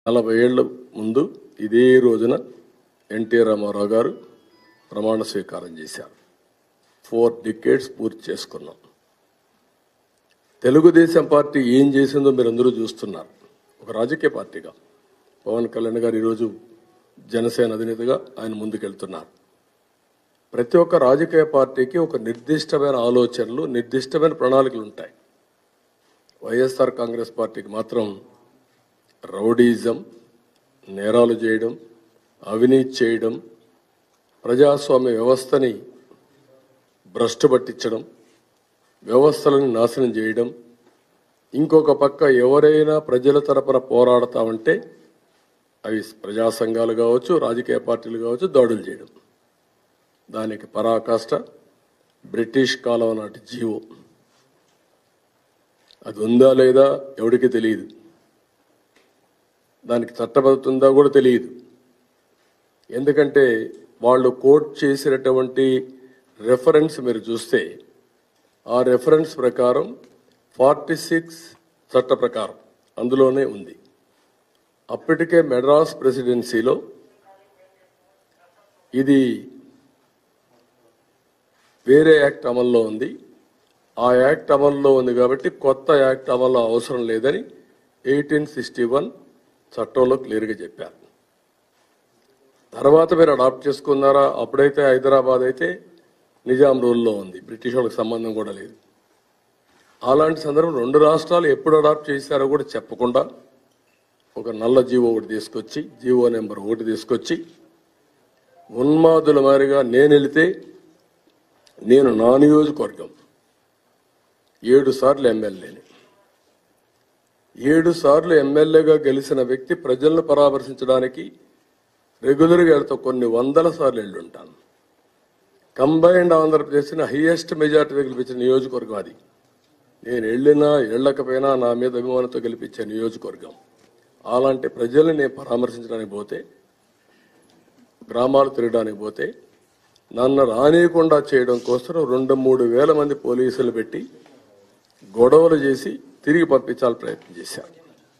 నలభై ఏళ్ళ ముందు ఇదే రోజున ఎన్టీ రామారావు గారు ప్రమాణ స్వీకారం చేశారు ఫోర్ డికేట్స్ పూర్తి చేసుకున్నాం తెలుగుదేశం పార్టీ ఏం చేసిందో మీరు అందరూ చూస్తున్నారు ఒక రాజకీయ పార్టీగా పవన్ కళ్యాణ్ గారు ఈరోజు జనసేన అధినేతగా ఆయన ముందుకెళ్తున్నారు ప్రతి ఒక్క రాజకీయ పార్టీకి ఒక నిర్దిష్టమైన ఆలోచనలు నిర్దిష్టమైన ప్రణాళికలు ఉంటాయి వైఎస్ఆర్ కాంగ్రెస్ పార్టీకి మాత్రం రౌడీజం నేరాలు చేయడం అవినీతి చేయడం ప్రజాస్వామ్య వ్యవస్థని భ్రష్టు పట్టించడం వ్యవస్థలను నాశనం చేయడం ఇంకొక పక్క ఎవరైనా ప్రజల తరపున పోరాడతామంటే అవి ప్రజా సంఘాలు కావచ్చు రాజకీయ పార్టీలు కావచ్చు దాడులు చేయడం దానికి పరాకాష్ట బ్రిటిష్ కాలం నాటి జీవో అది ఉందా లేదా ఎవరికి తెలియదు దానికి చట్టబద్ధత ఉందా కూడా తెలియదు ఎందుకంటే వాళ్ళు కోట్ చేసినటువంటి రెఫరెన్స్ మీరు చూస్తే ఆ రెఫరెన్స్ ప్రకారం ఫార్టీ సిక్స్ చట్ట ప్రకారం అందులోనే ఉంది అప్పటికే మెడ్రాస్ ప్రెసిడెన్సీలో ఇది వేరే యాక్ట్ అమల్లో ఉంది ఆ యాక్ట్ అమల్లో ఉంది కాబట్టి కొత్త యాక్ట్ అమల్లో అవసరం లేదని ఎయిటీన్ సిక్స్టీ వన్ చట్టంలో క్లియర్గా చెప్పారు తర్వాత మీరు అడాప్ట్ చేసుకున్నారా అప్పుడైతే హైదరాబాద్ అయితే నిజాం రూల్లో ఉంది బ్రిటిష్ వాళ్ళకి సంబంధం కూడా లేదు అలాంటి సందర్భం రెండు రాష్ట్రాలు ఎప్పుడు అడాప్ట్ చేశారో కూడా చెప్పకుండా ఒక నల్ల జీవో ఒకటి తీసుకొచ్చి జీవో నెంబర్ ఒకటి తీసుకొచ్చి ఉన్మాదుల మారిగా నేను వెళితే నేను నా నియోజకవర్గం ఏడు సార్లు ఎమ్మెల్యేని ఏడు సార్లు ఎమ్మెల్యేగా గెలిచిన వ్యక్తి ప్రజలను పరామర్శించడానికి రెగ్యులర్గా వెళ్తా కొన్ని వందల సార్లు వెళ్ళుంటాను కంబైన్డ్ ఆంధ్రప్రదేశ్ హైయెస్ట్ మెజార్టీ గెలిపించిన నియోజకవర్గం అది నేను వెళ్ళినా వెళ్ళకపోయినా నా మీద అభిమానంతో గెలిపించే నియోజకవర్గం అలాంటి ప్రజల్ని నేను పరామర్శించడానికి పోతే గ్రామాలు తిరగడానికి పోతే నన్ను రానియకుండా చేయడం కోసం రెండు మూడు వేల మంది పోలీసులు పెట్టి గొడవలు చేసి తిరిగి పంపించాలని ప్రయత్నం చేశారు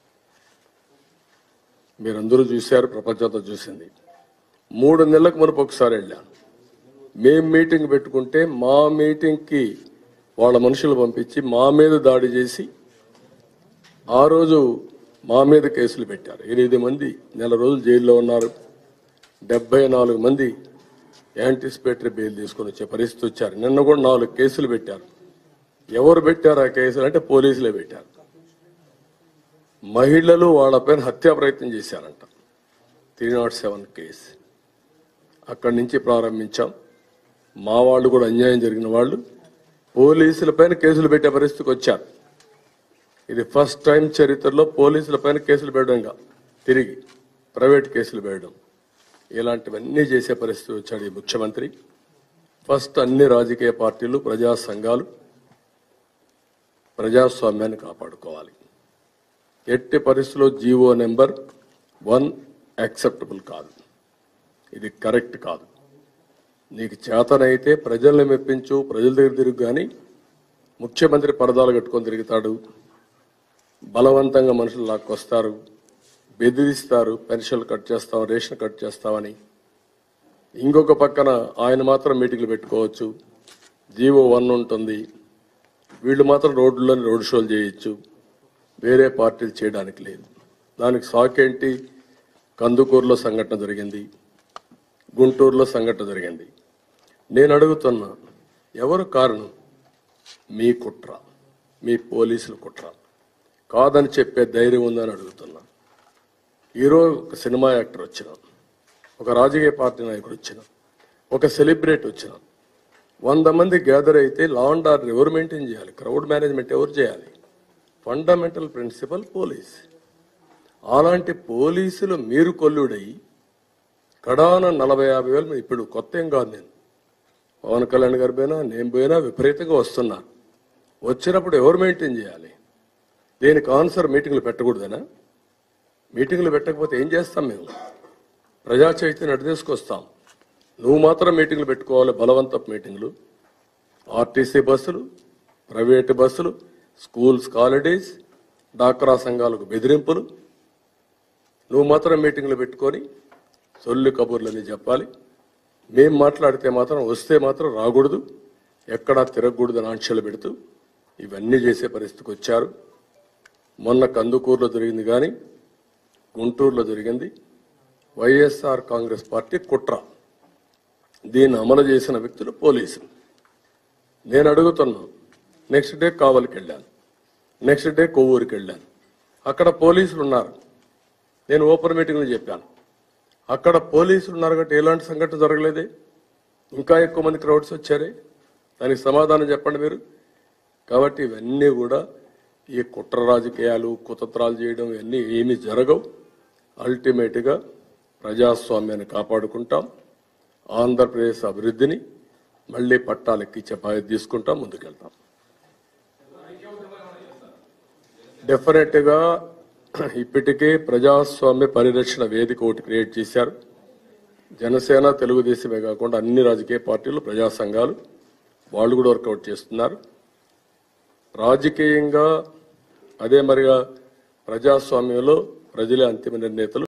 మీరందరూ చూశారు ప్రపంచంతో చూసింది మూడు నెలలకు మునుపు ఒకసారి వెళ్ళాను మేం మీటింగ్ పెట్టుకుంటే మా మీటింగ్కి వాళ్ళ మనుషులు పంపించి మా మీద దాడి చేసి ఆ రోజు మా మీద కేసులు పెట్టారు ఎనిమిది మంది నెల రోజులు జైల్లో ఉన్నారు డెబ్బై నాలుగు మంది యాంటిసిపేటరీ బెయిల్ తీసుకొని వచ్చే పరిస్థితి వచ్చారు నిన్న కూడా నాలుగు కేసులు పెట్టారు ఎవరు పెట్టారు ఆ కేసులు అంటే పోలీసులే పెట్టారు మహిళలు వాళ్ళపైన హత్యా ప్రయత్నం చేశారంట త్రీ నాట్ సెవెన్ కేసు అక్కడి నుంచి ప్రారంభించాం మా వాళ్ళు కూడా అన్యాయం జరిగిన వాళ్ళు పోలీసులపైన కేసులు పెట్టే పరిస్థితికి వచ్చారు ఇది ఫస్ట్ టైం చరిత్రలో పోలీసులపైన కేసులు పెట్టడంగా తిరిగి ప్రైవేట్ కేసులు పెట్టడం ఇలాంటివన్నీ చేసే పరిస్థితి వచ్చాడు ఈ ముఖ్యమంత్రి ఫస్ట్ అన్ని రాజకీయ పార్టీలు ప్రజా సంఘాలు ప్రజాస్వామ్యాన్ని కాపాడుకోవాలి ఎట్టి పరిస్థితుల్లో జీవో నెంబర్ వన్ యాక్సెప్టబుల్ కాదు ఇది కరెక్ట్ కాదు నీకు చేతనైతే ప్రజల్ని మెప్పించు ప్రజల దగ్గర తిరుగు కానీ ముఖ్యమంత్రి పరదాలు కట్టుకొని తిరుగుతాడు బలవంతంగా మనుషులు లాక్కొస్తారు బెదిరిస్తారు పెన్షన్లు కట్ చేస్తాం రేషన్ కట్ చేస్తామని ఇంకొక పక్కన ఆయన మాత్రం మీటింగ్లు పెట్టుకోవచ్చు జీవో వన్ ఉంటుంది వీళ్ళు మాత్రం రోడ్లలో రోడ్ షోలు చేయొచ్చు వేరే పార్టీలు చేయడానికి లేదు దానికి సాకేంటి కందుకూరులో సంఘటన జరిగింది గుంటూరులో సంఘటన జరిగింది నేను అడుగుతున్నా ఎవరు కారణం మీ కుట్ర మీ పోలీసుల కుట్ర కాదని చెప్పే ధైర్యం ఉందని అడుగుతున్నా ఈరోజు ఒక సినిమా యాక్టర్ వచ్చిన ఒక రాజకీయ పార్టీ నాయకుడు వచ్చిన ఒక సెలబ్రిటీ వచ్చిన వంద మంది గ్యాదర్ అయితే లా అండ్ ఆర్డర్ ఎవరు మెయింటైన్ చేయాలి క్రౌడ్ మేనేజ్మెంట్ ఎవరు చేయాలి ఫండమెంటల్ ప్రిన్సిపల్ పోలీస్ అలాంటి పోలీసులు మీరు కొల్లుడై కడాన నలభై యాభై వేలు మంది ఇప్పుడు కొత్త ఏం కాదు నేను పవన్ కళ్యాణ్ గారి పోయినా నేను పోయినా విపరీతంగా వస్తున్నా వచ్చినప్పుడు ఎవరు మెయింటైన్ చేయాలి దేనికి ఆన్సర్ మీటింగ్లు పెట్టకూడదనా మీటింగ్లు పెట్టకపోతే ఏం చేస్తాం మేము ప్రజా చైతన్యం అటు తీసుకొస్తాం నువ్వు మాత్రం మీటింగ్లు పెట్టుకోవాలి బలవంతపు మీటింగ్లు ఆర్టీసీ బస్సులు ప్రైవేటు బస్సులు స్కూల్స్ హాలిడేస్ డాక్రా సంఘాలకు బెదిరింపులు నువ్వు మాత్రం మీటింగ్లు పెట్టుకొని సొల్లు కబుర్లని చెప్పాలి మేం మాట్లాడితే మాత్రం వస్తే మాత్రం రాకూడదు ఎక్కడా తిరగకూడదు అని ఆంక్షలు పెడుతూ ఇవన్నీ చేసే పరిస్థితికి వచ్చారు మొన్న కందుకూరులో జరిగింది కానీ గుంటూరులో జరిగింది వైఎస్ఆర్ కాంగ్రెస్ పార్టీ కుట్ర దీన్ని అమలు చేసిన వ్యక్తులు పోలీసులు నేను అడుగుతున్నా నెక్స్ట్ డే కావలికి వెళ్ళాను నెక్స్ట్ డే కొవ్వూరుకి వెళ్ళాను అక్కడ పోలీసులు ఉన్నారు నేను ఓపెన్ మీటింగ్లో చెప్పాను అక్కడ పోలీసులు ఉన్నారు కాబట్టి ఎలాంటి సంఘటన జరగలేదే ఇంకా ఎక్కువ మంది క్రౌడ్స్ వచ్చారే దానికి సమాధానం చెప్పండి మీరు కాబట్టి ఇవన్నీ కూడా ఈ కుట్ర రాజకీయాలు కుతంత్రాలు చేయడం ఇవన్నీ ఏమీ జరగవు అల్టిమేట్గా ప్రజాస్వామ్యాన్ని కాపాడుకుంటాం ఆంధ్రప్రదేశ్ అభివృద్ధిని మళ్ళీ పట్టాలెక్కించే బాధ్యత తీసుకుంటాం ముందుకెళ్తాం డెఫినెట్ గా ఇప్పటికే ప్రజాస్వామ్య పరిరక్షణ వేదిక ఒకటి క్రియేట్ చేశారు జనసేన తెలుగుదేశమే కాకుండా అన్ని రాజకీయ పార్టీలు ప్రజా సంఘాలు వాళ్ళు కూడా వర్కౌట్ చేస్తున్నారు రాజకీయంగా అదే మరిగా ప్రజాస్వామ్యంలో ప్రజలే అంతిమ నిర్ణేతలు